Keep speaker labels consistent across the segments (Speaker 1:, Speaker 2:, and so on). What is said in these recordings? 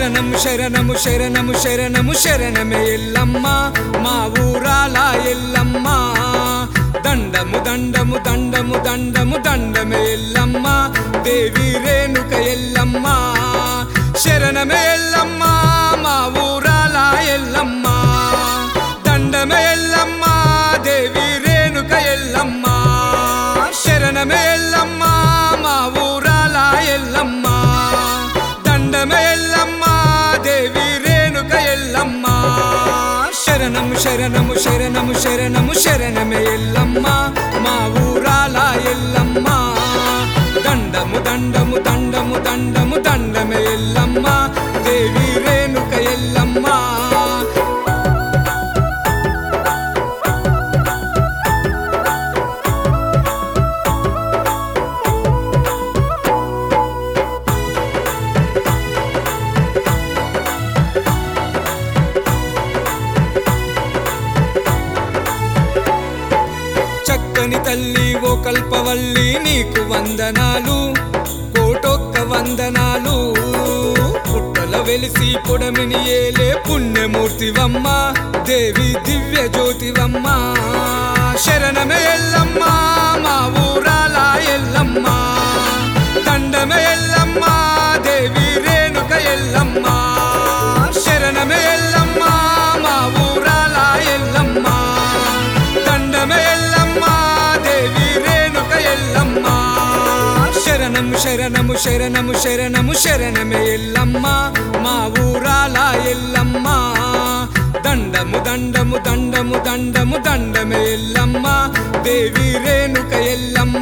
Speaker 1: శరణము శరణము శరణము శరణము శరణమే ఎల్లమ్మ మా ఊరాల ఎల్లమ్మ దండము దండము దండము దండము దండమే ఎల్లమ్మ దేవి రేణుక ఎల్లమ్మ శరణమే ఎల్లమ్మ మా ఊరాల ఎల్లమ్మ దండమే ఎల్లమ్మ దేవి రేణుక ఎల్లమ్మ శరణమే ఎల్లమ్మ మా ఊరాల ఎల్లమ్మ దండమే ఎల్లమ్మ దేవి రేణుక ఎల్లమ్మ శరణము శరణము శరణము శరణము శరణమే ఎల్లమ్మ మా ఊరాల ఎల్లమ్మ దండము దండము దండము దండము దండమే ఎల్లమ్మ దేవి రేణుక ఎల్లమ్మ చక్కని తల్లి ఓ కల్పవల్లి నీకు వందనాలు కోటొక్క వందనాలు పుట్టల వెలిసి పొడమిని ఏలే పుణ్యమూర్తివమ్మ దేవి దివ్య జ్యోతివమ్మ శరణమే ఎల్లమ్మ మా ఊరాల ఎల్లమ్మ దండమే ఎల్లమ్మ దేవి రేణుక ఎల్లమ్మ శరణమే ఎల్లమ్మ మా ఊరాల ఎల్లమ్మ దండమే ఎల్లమ్మ దేవి రేణుక ఎల్లమ్మ శరణము శరణము శరణము శరణము శరణమే ఎల్లమ్మ మా ఊరాల ఎల్లమ్మ దండము దండము దండము దండము దండమే ఎల్లమ్మ దేవి రేణుక ఎల్లమ్మ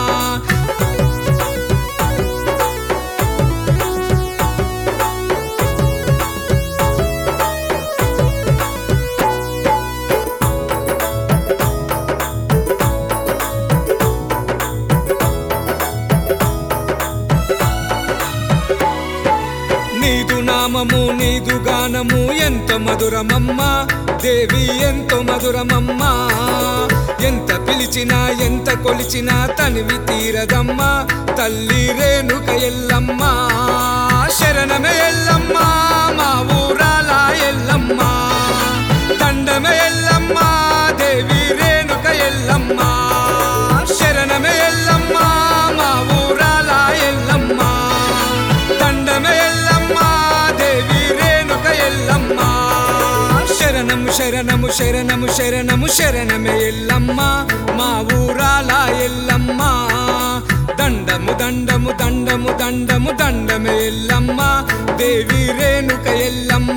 Speaker 1: నీదు నామము నీదు గానము ఎంత మధురమమ్మ దేవి ఎంతో మధురమమ్మ ఎంత పిలిచినా ఎంత కొలిచినా తనివి తీరదమ్మ తల్లి రేణుక ఎల్లమ్మ శరణమే ఎల్లమ్మ మా ఊరాల ఎల్లమ్మ దండమే ఎల్లమ్మ దేవి రేణుక ఎల్లమ్మ శరణమే ఎల్లమ్మ మా ఊరాల ఎల్లమ్మ దండమే ఎల్లమ్మ దేవి రేణుక ఎల్లమ్మ శరణము శరణము శరణము శరణము శరణమే ఎల్లమ్మ మా ఊరాల ఎల్లమ్మ దండము దండము దండము దండము దండమే ఎల్లమ్మ దేవి రేణుక ఎల్లమ్మ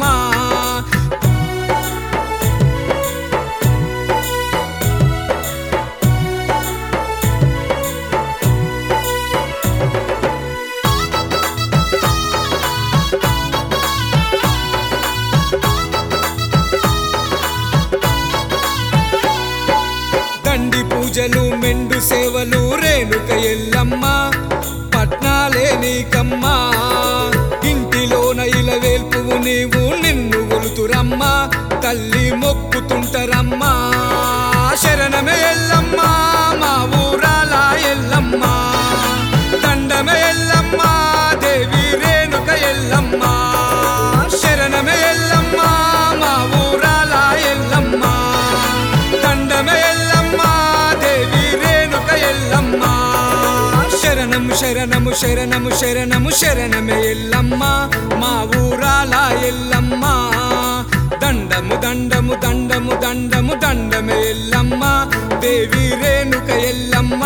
Speaker 1: దండి పూజలు మెండు సేవలు రేణుక ఎల్లమ్మ పట్నాలే నీకమ్మ ఇంటిలోన ఇలవేల్పువు నీవు నిన్ను గొలుతురమ్మ తల్లి మొక్కుతుంటరమ్మ శరణమే ఎల్లమ్మ మా ఊరాల ఎల్లమ్మ దండమే ఎల్లమ్మ దేవి రేణుక ఎల్లమ్మ శరణమే ఎల్లమ్మ మా ఊరాల ఎల్లమ్మ దండమే ఎల్లమ్మ దేవి రేణుక ఎల్లమ్మ శరణము శరణము శరణము శరణము శరణమే ఎల్లమ్మ మా ఊరాల ఎల్లమ్మ దండము దండము దండము దండము దండమే ఎల్లమ్మ దేవి రేణుక ఎల్లమ్మ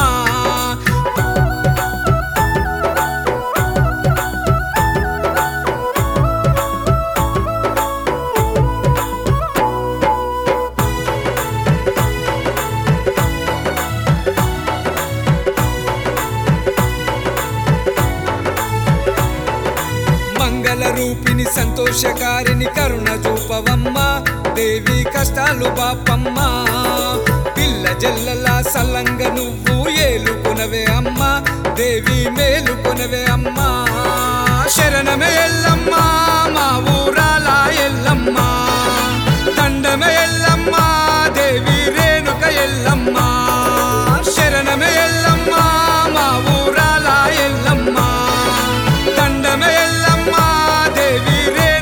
Speaker 1: మంగళ రూపిణి సంతోషకారిణి కరుణ చూపవమ్మ దేవి కష్టాలు బాపమ్మ పిల్ల జల్లలా సల్లంగ నువ్వు ఏలుకునవే అమ్మ దేవి మేలుకునవే అమ్మ శరణమే ఎల్లమ్మ మా ఊరాల ఎల్లమ్మ దండమే ఎల్లమ్మ దేవి రేణుక ఎల్లమ్మ శరణమే ఎల్లమ్మ మా ఊరాల ఎల్లమ్మ దండమే ఎల్లమ్మ దేవి రే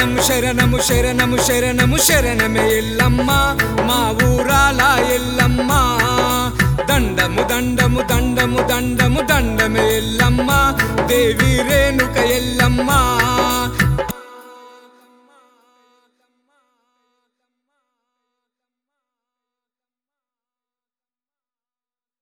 Speaker 1: శరణము శరణము శరణము శరణము శరణమే ఎల్లమ్మ మా ఊరాల ఎల్లమ్మ దండము దండము దండము దండము దండమే ఎల్లమ్మ దేవి రేణుక ఎల్లమ్మ